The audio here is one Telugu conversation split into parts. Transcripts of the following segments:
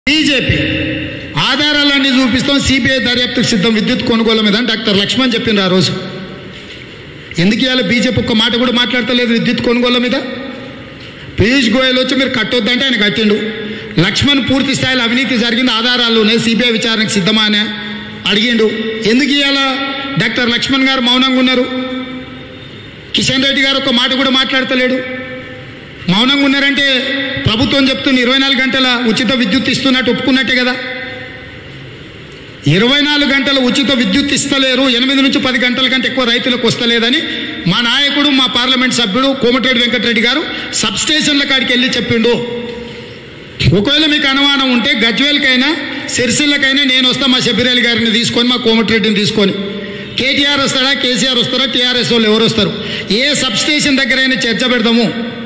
బీజేపీ ఆధారాలన్నీ చూపిస్తాం సిబిఐ దర్యాప్తుకు సిద్ధం విద్యుత్ కొనుగోలు మీద అని డాక్టర్ లక్ష్మణ్ చెప్పిండ్రు ఆ రోజు ఎందుకు ఇవాళ బీజేపీ ఒక్క మాట కూడా మాట్లాడతలేదు విద్యుత్ కొనుగోలు మీద పీయూష్ గోయల్ వచ్చి మీరు కట్టొద్దంటే ఆయన కట్టిండు లక్ష్మణ్ పూర్తి స్థాయిలో అవినీతి జరిగింది ఆధారాలు ఉన్నాయి సిబిఐ విచారణకు సిద్ధమా అని అడిగిండు ఎందుకు ఇవాళ డాక్టర్ లక్ష్మణ్ గారు మౌనంగా ఉన్నారు కిషన్ రెడ్డి గారు ఒక మాట కూడా మాట్లాడతలేడు మౌనంగా ఉన్నారంటే ప్రభుత్వం చెప్తున్న ఇరవై నాలుగు గంటల ఉచిత విద్యుత్ ఇస్తున్నట్టు ఒప్పుకున్నట్టే కదా ఇరవై నాలుగు గంటల ఉచిత విద్యుత్ ఇస్తలేరు ఎనిమిది నుంచి పది గంటల కంటే ఎక్కువ రైతులకు వస్తలేదని మా నాయకుడు మా పార్లమెంట్ సభ్యుడు కోమటిరెడ్డి వెంకటరెడ్డి గారు సబ్ స్టేషన్ల కాడికి వెళ్ళి చెప్పిండు ఒకవేళ మీకు అనుమానం ఉంటే గజ్వేల్కైనా సిరిసిల్లకైనా నేను వస్తా మా షబీరేలి గారిని తీసుకొని మా కోమటిరెడ్డిని తీసుకొని కేటీఆర్ వస్తాడా కేసీఆర్ వస్తారా టీఆర్ఎస్ వాళ్ళు ఎవరు వస్తారు ఏ సబ్ స్టేషన్ దగ్గరైనా చర్చ పెడదాము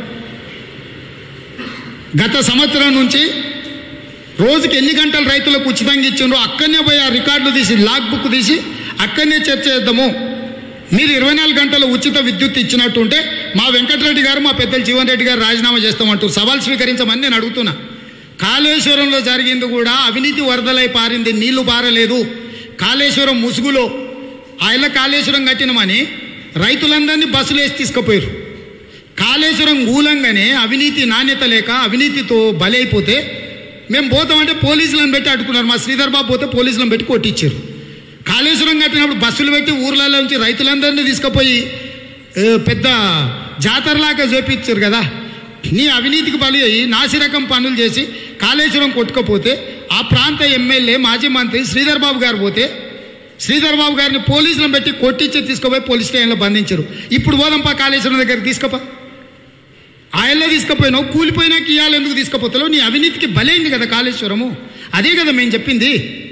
గత సంవత్సరం నుంచి రోజుకి ఎన్ని గంటలు రైతులకు ఉచితంగా ఇచ్చిండ్రో అక్కడనే పోయి ఆ రికార్డులు తీసి లాగ్ బుక్ తీసి అక్కడనే చర్చ చేద్దాము మీరు ఇరవై నాలుగు గంటల ఉచిత విద్యుత్ ఇచ్చినట్టు ఉంటే మా వెంకటరెడ్డి గారు మా పెద్దలు జీవన్ రెడ్డి గారు రాజీనామా చేస్తామంటూ సవాల్ స్వీకరించమని నేను అడుగుతున్నా కాళేశ్వరంలో జరిగింది కూడా అవినీతి వరదలై పారింది నీళ్లు పారలేదు కాళేశ్వరం ముసుగులో ఆయన కాళేశ్వరం కట్టినమని రైతులందరినీ బస్సులు వేసి తీసుకుపోయారు కాళేశ్వరం మూలంగానే అవినీతి నాణ్యత లేక అవినీతితో బలైపోతే మేము పోతామంటే పోలీసులను పెట్టి అడ్డుకున్నారు మా శ్రీధర్ బాబు పోతే పోలీసులను పెట్టి కొట్టించారు కాళేశ్వరం కట్టినప్పుడు బస్సులు పెట్టి ఊర్లలో నుంచి రైతులందరినీ తీసుకుపోయి ఏ, పెద్ద జాతరలాగా చూపించారు కదా నీ అవినీతికి బలి అయ్యి నాసిరకం పనులు చేసి కాళేశ్వరం కొట్టుకపోతే ఆ ప్రాంత ఎమ్మెల్యే మాజీ మంత్రి శ్రీధర్ బాబు గారు పోతే శ్రీధర్ బాబు గారిని పోలీసులను పెట్టి కొట్టించి తీసుకుపోయి పోలీస్ స్టేషన్లో బంధించారు ఇప్పుడు పోదాంపా కాళేశ్వరం దగ్గరికి తీసుకుపా ఆయల్లో తీసుకుపోయినావు కూలిపోయినాక ఇవాళ ఎందుకు తీసుకుపోతావు నీ అవినీతికి బలైంది కదా కాళేశ్వరము అదే కదా మేము చెప్పింది